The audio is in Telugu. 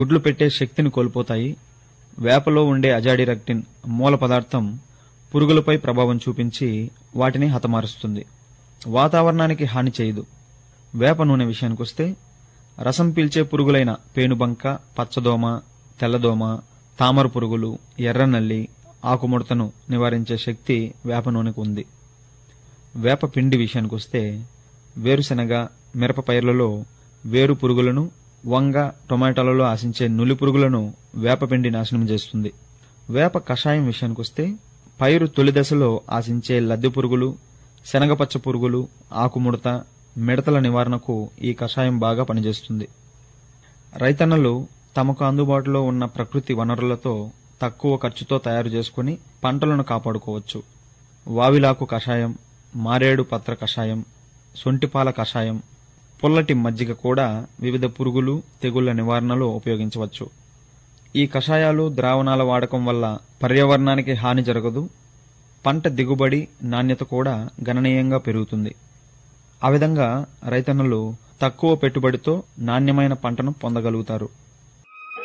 గుడ్లు పెట్టే శక్తిని కోల్పోతాయి వేపలో ఉండే అజాడిరక్టిన్ మూల పదార్థం పురుగులపై ప్రభావం చూపించి వాటిని హతమారుస్తుంది వాతావరణానికి హాని చేయదు వేప నూనె విషయానికొస్తే రసం పీల్చే పురుగులైన పేనుబంక పచ్చదోమ తెల్లదోమ తామర పురుగులు ఎర్రనల్లి ఆకుముడతను నివారించే శక్తి వేప నూనెకు ఉంది వేప పిండి విషయానికొస్తే వేరుశెనగ మిరప పైర్లలో వేరు పురుగులను వంగ టొమాటోలలో ఆశించే నులి పురుగులను వేపపిండి నాశనం చేస్తుంది వేప కషాయం విషయానికొస్తే పైరు తొలి దశలో ఆశించే లద్దె పురుగులు శనగపచ్చ పురుగులు ఆకుముడత మిడతల నివారణకు ఈ కషాయం బాగా పనిచేస్తుంది రైతన్నలు తమకు అందుబాటులో ఉన్న ప్రకృతి వనరులతో తక్కువ ఖర్చుతో తయారు చేసుకుని పంటలను కాపాడుకోవచ్చు వావిలాకు కషాయం మారేడు పత్ర కషాయం సొంటిపాల కషాయం పుల్లటి మజ్జిగ కూడా వివిధ పురుగులు తెగుళ్ల నివారణలో ఉపయోగించవచ్చు ఈ కషాయాలు ద్రావణాల వాడకం వల్ల పర్యావరణానికి హాని జరగదు పంట దిగుబడి నాణ్యత కూడా గణనీయంగా పెరుగుతుంది ఆ విధంగా రైతన్నలు తక్కువ పెట్టుబడితో నాణ్యమైన పంటను పొందగలుగుతారు